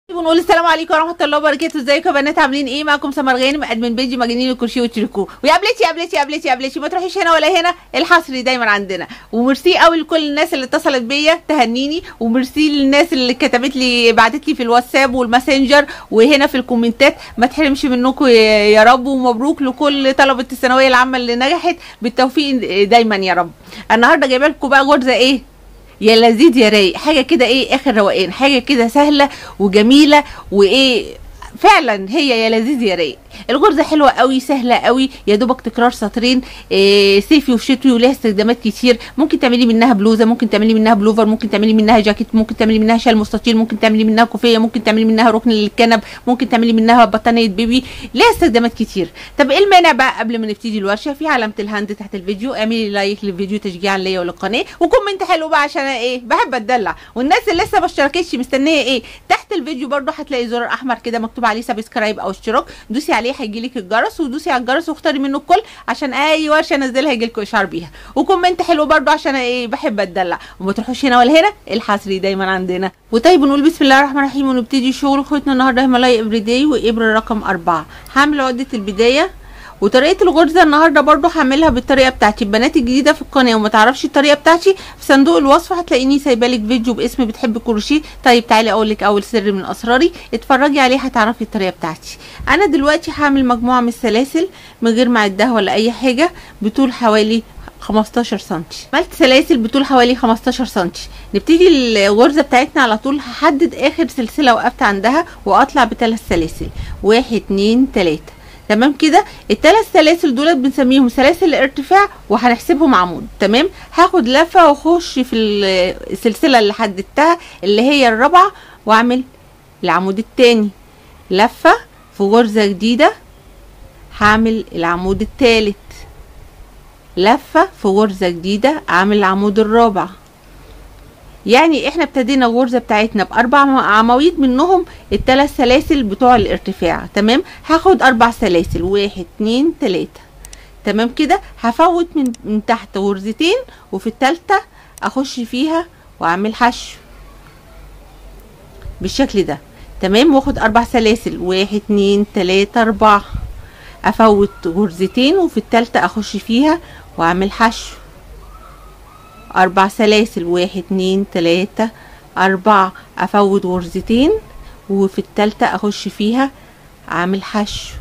ونقول السلام عليكم ورحمه الله وبركاته ازيكم يا بنات عاملين ايه معاكم سمر غانم ادمن بيجي مجانين الكرسي وتشركوه ويا قبلتي يا قبلتي يا قبلتي يا قبلتي ما تروحيش هنا ولا هنا الحصري دايما عندنا وميرسي قوي لكل الناس اللي اتصلت بيا تهنيني وميرسي للناس اللي كتبت لي بعتت لي في الواتساب والماسنجر وهنا في الكومنتات ما تحرمش منكم يا يا رب ومبروك لكل طلبه الثانويه العامه اللي نجحت بالتوفيق دايما يا رب النهارده جايبه لكم بقى غرزه ايه يا لذيذ يا رايق حاجه كده ايه اخر روقان حاجه كده سهله وجميله وايه فعلا هي يا لذيذ يا رايق الغرزه حلوه قوي سهله قوي يا دوبك تكرار سطرين إيه صيفي وشتوي ولها استخدامات كتير ممكن تعملي منها بلوزه ممكن تعملي منها بلوفر ممكن تعملي منها جاكيت ممكن تعملي منها شال مستطيل ممكن تعملي منها كوفيه ممكن تعملي منها ركن للكنب ممكن تعملي منها بطانيه بيبي لها استخدامات كتير طب ايه المانع بقى قبل ما نبتدي الورشه في علامه الهاند تحت الفيديو اعملي لايك للفيديو تشجيعا ليا وللقناه وكومنت حلو بقى عشان أنا ايه بحب اتدلع والناس اللي لسه ما اشتركتش مستنيه ايه تحت الفيديو برضو هتلاقي زرار احمر كده مكتوب عليه سبسكرايب او اشتراك دوسي عليه هيجيلك الجرس ودوسي على الجرس واختاري منه الكل عشان اي ورشه انزلها يجيلكوا اشعار بيها وكومنت حلو برضو عشان ايه بحب اتدلع وما تروحوش هنا ولا هنا الحصري دايما عندنا وطيب نقول بسم الله الرحمن الرحيم ونبتدي شغل خيطنا النهارده هيمالايا افري داي وابره رقم أربعة هعمل عقده البدايه وطريقه الغرزه النهارده برضو هعملها بالطريقه بتاعتي البنات الجديده في القناه وما تعرفش الطريقه بتاعتي في صندوق الوصف هتلاقيني سايبه لك فيديو باسم بتحب كروشيه طيب تعالي اقول لك اول سر من اسراري اتفرجي عليه هتعرفي الطريقه بتاعتي انا دلوقتي هعمل مجموعه من السلاسل من غير ما اعدها ولا اي حاجه بطول حوالي 15 سم عملت سلاسل بطول حوالي 15 سم نبتدي الغرزه بتاعتنا على طول هحدد اخر سلسله وقفت عندها واطلع بثلاث سلاسل واحد اتنين تلاته تمام كده الثلاث سلاسل دولت بنسميهم سلاسل الارتفاع وهنحسبهم عمود تمام هاخد لفه واخش في السلسله اللي حددتها اللي هي الرابعه واعمل العمود الثاني لفه في غرزه جديده هعمل العمود الثالث لفه في غرزه جديده اعمل العمود الرابع يعني احنا ابتدينا الغرزه بتاعتنا باربع عواميد منهم الثلاث سلاسل بتوع الارتفاع تمام هاخد اربع سلاسل واحد اتنين تلاته تمام كده هفوت من, من تحت غرزتين وفي التالتة اخش فيها واعمل حشو بالشكل ده تمام واخد اربع سلاسل واحد اتنين تلاته اربعه افوت غرزتين وفي التالتة اخش فيها واعمل حشو اربع سلاسل واحد اتنين تلاتة اربعة افوت غرزتين وفي التالتة اخش فيها اعمل حشو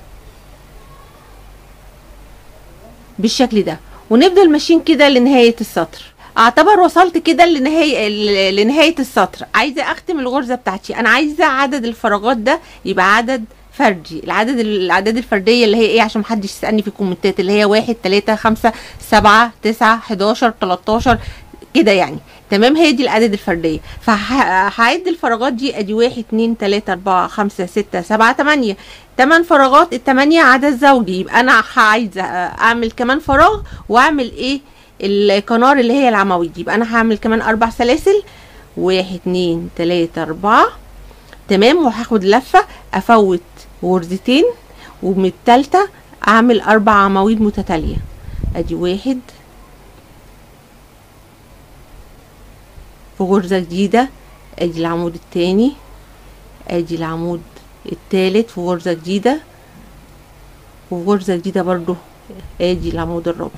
بالشكل ده ونفضل ماشيين كده لنهاية السطر اعتبر وصلت كده لنهاية لنهاية السطر عايزة اختم الغرزة بتاعتي انا عايزة عدد الفراغات ده يبقى عدد فردي العدد الاعداد الفرديه اللي هي ايه عشان محدش يسالني في الكومنتات اللي هي واحد تلاتة خمسة سبعة تسعة حداشر تلاتاشر كده يعني تمام هي دي الاعداد الفرديه فهعد الفراغات دي ادي واحد اتنين تلاته اربعه خمسه سته سبعه تمانيه تمن فراغات التمانيه عدد زوجي يبقى انا عايزه اعمل كمان فراغ واعمل ايه القنار اللي هي العواميد يبقى انا هعمل كمان اربع سلاسل واحد اتنين تلاته اربعه تمام وهاخد لفه افوت غرزتين ومن التالتة اعمل اربع عواميد متتالية ادي واحد في غرزة جديدة ادي العمود التاني ادي العمود التالت في غرزة جديدة وفي غرزة جديدة برضو ادي العمود الرابع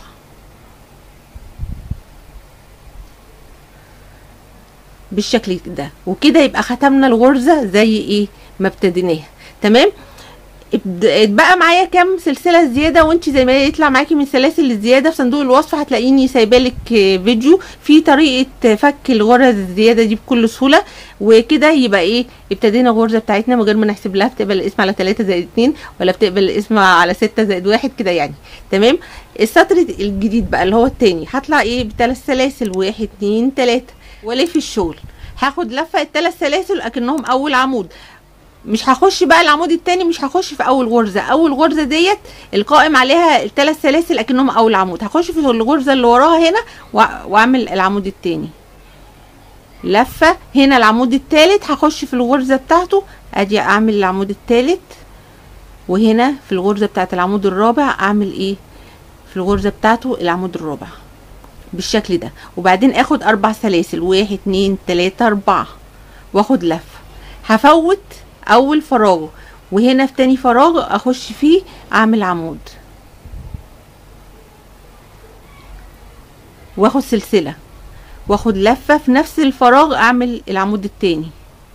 بالشكل ده وكده يبقى ختمنا الغرزة زي ايه ما ابتديناها تمام اتبقى معايا كام سلسله زياده وانت زي ما يطلع معاكي من سلاسل الزياده في صندوق الوصف هتلاقيني سايبالك فيديو في طريقه فك الغرز الزياده دي بكل سهوله وكده يبقى ايه ابتدينا الغرزه بتاعتنا من غير ما نحسب لها بتقبل الاسم على 3 زائد 2 ولا بتقبل الاسم على 6 زائد 1 كده يعني تمام السطر الجديد بقى اللي هو التاني هطلع ايه بثلاث سلاسل واحد اتنين تلاته والف الشغل هاخد لفه الثلاث سلاسل اكنهم اول عمود مش هخش بقى العمود التاني مش هخش في اول غرزه اول غرزه ديت القائم عليها الثلاث سلاسل اكنهم اول عمود هخش في الغرزه اللي وراها هنا واعمل العمود التاني لفه هنا العمود التالت هخش في الغرزه بتاعته ادي اعمل العمود التالت وهنا في الغرزه بتاعت العمود الرابع اعمل ايه في الغرزه بتاعته العمود الرابع بالشكل ده وبعدين اخد اربع سلاسل واحد اتنين تلاته اربعه واخد لفه هفوت اول فراغ وهنا في تاني فراغ اخش فيه اعمل عمود واخد سلسلة واخد لفة في نفس الفراغ اعمل العمود التاني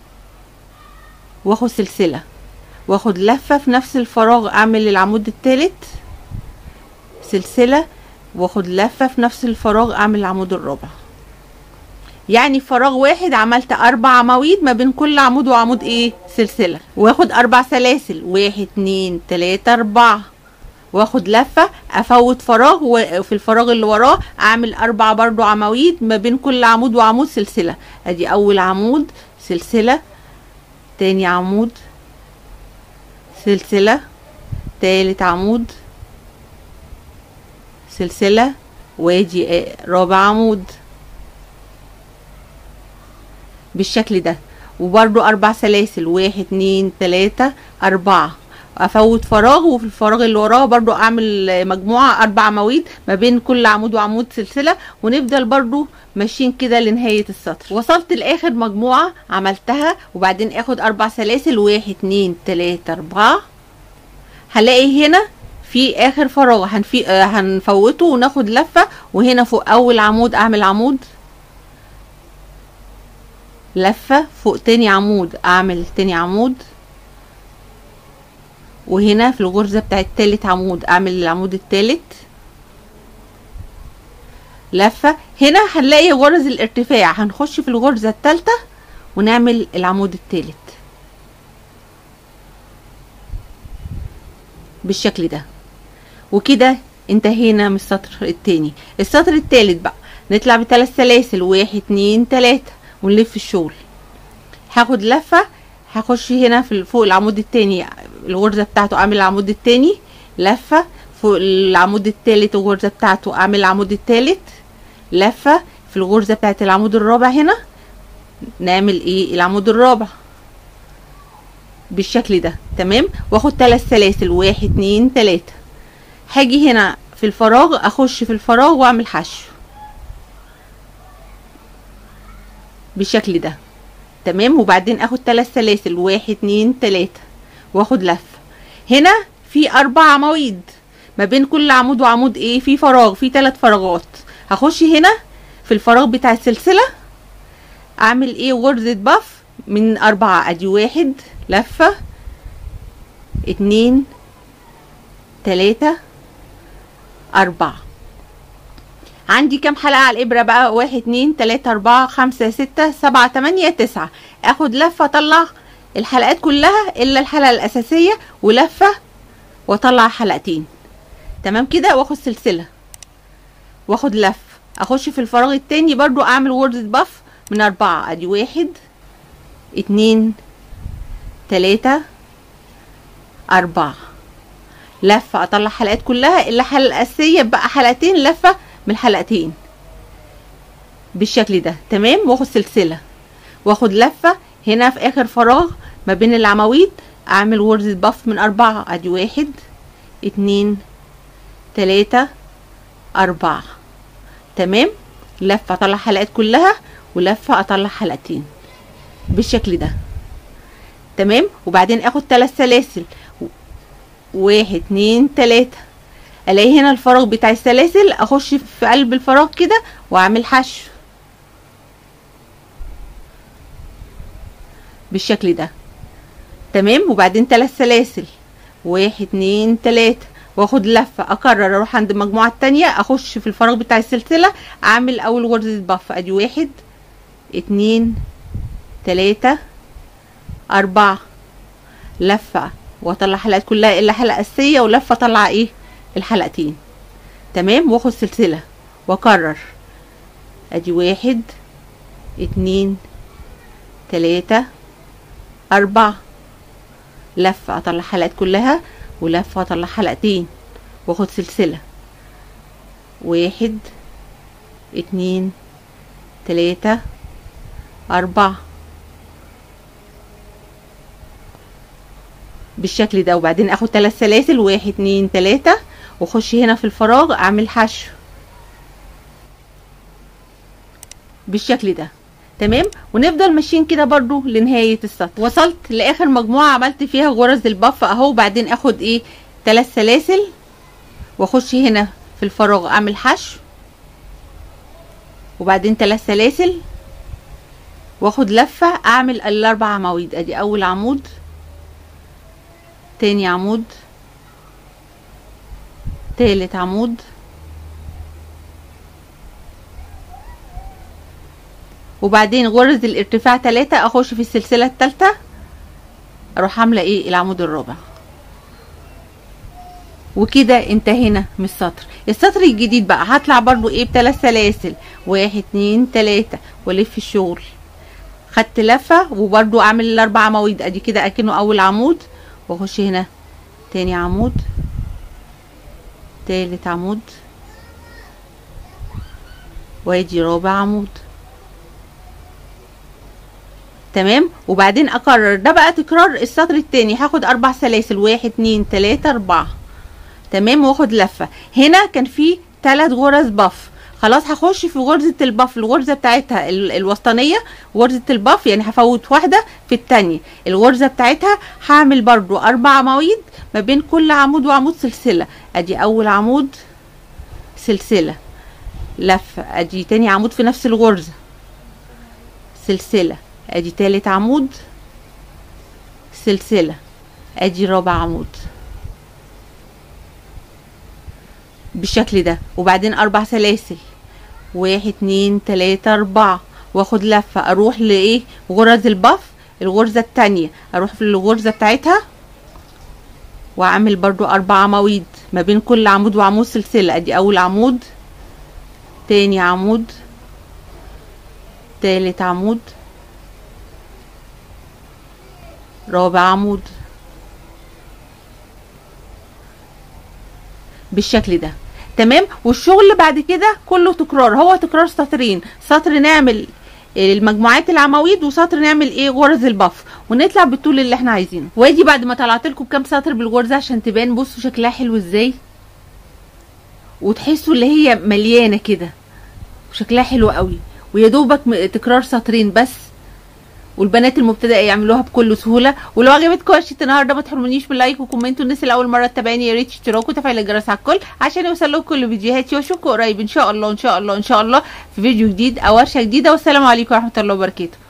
واخد سلسلة واخد لفة في نفس الفراغ اعمل العمود التالت سلسلة واخد لفة في نفس الفراغ اعمل العمود الرابع يعني في فراغ واحد عملت اربع عواميد ما بين كل عمود وعمود ايه سلسلة واخد اربع سلاسل واحد اتنين تلاتة اربعة واخد لفة افوت فراغ وفي الفراغ اللي وراه اعمل اربع برضو عواميد ما بين كل عمود وعمود سلسلة ادي اول عمود سلسلة تاني عمود سلسلة تالت عمود سلسلة وادي رابع عمود بالشكل ده وبرضو اربع سلاسل واحد اتنين تلاتة اربعة افوت فراغ وفي الفراغ اللي وراه برضو اعمل مجموعة اربع عواميد ما بين كل عمود وعمود سلسلة ونفضل برضو ماشيين كده لنهاية السطر وصلت لاخر مجموعة عملتها وبعدين اخد اربع سلاسل واحد اتنين تلاتة اربعة هلاقي هنا في اخر فراغ هنفي... آه هنفوته وناخد لفة وهنا فوق اول عمود اعمل عمود لفة فوق تاني عمود اعمل تاني عمود وهنا في الغرزة بتاعت تالت عمود اعمل العمود التالت لفة هنا هنلاقي غرز الارتفاع هنخش في الغرزة التالتة ونعمل العمود التالت بالشكل ده وكده انتهينا من السطر التاني السطر التالت بقى نطلع بثلاث سلاسل واحد اتنين تلاتة ونلف الشغل هاخد لفة هخش هنا في فوق العمود التاني الغرزة بتاعته اعمل العمود التاني لفة فوق العمود التالت الغرزة بتاعته اعمل العمود التالت لفة في الغرزة بتاعت العمود الرابع هنا نعمل ايه العمود الرابع بالشكل ده تمام واخد ثلاث سلاسل واحد اتنين تلاتة هاجي هنا في الفراغ اخش في الفراغ واعمل حشو بالشكل ده تمام وبعدين اخد ثلاث سلاسل واحد اتنين تلاتة واخد لفة هنا في اربع عواميد ما بين كل عمود وعمود ايه في فراغ في ثلاث فراغات هخش هنا في الفراغ بتاع السلسلة اعمل ايه غرزة بف من اربعة ادي واحد لفة اتنين تلاتة اربعة عندي كام حلقة على الإبرة بقى واحد اتنين تلاتة أربعة خمسة ستة سبعة تمانية تسعة اخد لفة اطلع الحلقات كلها إلا الحلقة الأساسية ولفة واطلع حلقتين تمام كده واخد سلسلة واخد لف اخش في الفراغ التاني برضو اعمل غرزة بف من اربعة ادي واحد اتنين تلاتة اربعة لفة اطلع حلقات كلها الا الحلقة الاساسية بقى حلقتين لفة من الحلقتين بالشكل ده تمام واخد سلسلة واخد لفة هنا في اخر فراغ ما بين العواميد اعمل غرزة بف من اربعة ادي واحد اتنين تلاتة اربعة تمام لفة اطلع حلقات كلها ولفة اطلع حلقتين بالشكل ده تمام وبعدين اخد ثلاث سلاسل واحد اتنين تلاتة الاقي هنا الفراغ بتاع السلاسل اخش في قلب الفراغ كده واعمل حشو بالشكل ده تمام وبعدين ثلاث سلاسل واحد اتنين تلاتة واخد لفة اكرر اروح عند المجموعة التانية اخش في الفراغ بتاع السلسلة اعمل اول غرزة بف ادي واحد اتنين تلاتة اربعة لفة واطلع حلقات كلها الا حلقة اساسية ولفة اطلع ايه الحلقتين تمام واخد سلسلة واكرر ادي واحد اتنين تلاتة اربعة لفة اطلع حلقات كلها ولفة اطلع حلقتين واخد سلسلة واحد اتنين تلاتة اربعة بالشكل ده وبعدين اخد ثلاث سلاسل واحد اتنين تلاتة واخش هنا في الفراغ اعمل حشو بالشكل ده تمام ونفضل ماشيين كده برضو لنهايه السطر وصلت لاخر مجموعه عملت فيها غرز البف اهو بعدين اخد ايه ثلاث سلاسل واخش هنا في الفراغ اعمل حشو وبعدين ثلاث سلاسل واخد لفه اعمل الاربع عواميد ادي اول عمود تاني عمود تالت عمود وبعدين غرز الارتفاع تلاتة اخش في السلسلة التالتة اروح عاملة ايه العمود الرابع وكده انتهينا من السطر السطر الجديد بقى هطلع برضو ايه بثلاث سلاسل واحد اتنين تلاتة والف الشغل خدت لفة وبرضو اعمل الاربع عواميد ادي كده اكنه اول عمود واخش هنا تاني عمود تالت عمود وادي رابع عمود تمام وبعدين اكرر ده بقى تكرار السطر التاني هاخد اربع سلاسل واحد اتنين تلاتة اربعة تمام واخد لفة هنا كان في تلات غرز بف خلاص هخش في غرزة البف الغرزة بتاعتها ال- الوسطانية غرزة البف يعني هفوت واحدة في التانية الغرزة بتاعتها هعمل برضو اربع عواميد ما بين كل عمود وعمود سلسلة ادي اول عمود سلسلة لفة ادي تاني عمود في نفس الغرزة سلسلة ادي تالت عمود سلسلة ادي رابع عمود بالشكل ده وبعدين اربع سلاسل واحد اتنين تلاتة اربعة واخد لفة اروح لايه غرز البف الغرزة التانية اروح في الغرزة بتاعتها واعمل برضو اربع عواميد ما بين كل عمود وعمود سلسلة ادي اول عمود تاني عمود تالت عمود رابع عمود بالشكل ده تمام والشغل بعد كده كله تكرار هو تكرار سطرين سطر نعمل المجموعات العواميد وسطر نعمل ايه غرز البف ونطلع بالطول اللي احنا عايزينه وادي بعد ما طلعت لكم كام سطر بالغرزه عشان تبان بصوا شكلها حلو ازاي وتحسوا اللي هي مليانه كده وشكلها حلو قوي ويا دوبك م- تكرار سطرين بس والبنات المبتدئه يعملوها بكل سهوله ولو عجبتكم ورشه النهارده ما تحرمونيش من لايك وكومنت والناس اللي اول مره تتابعني يا ريت تشتركوا وتفعيل الجرس على الكل عشان يوصل لكم كل فيديوهاتي واشوفكم قريب ان شاء الله ان شاء الله ان شاء الله في فيديو جديد او ورشه جديده والسلام عليكم ورحمه الله وبركاته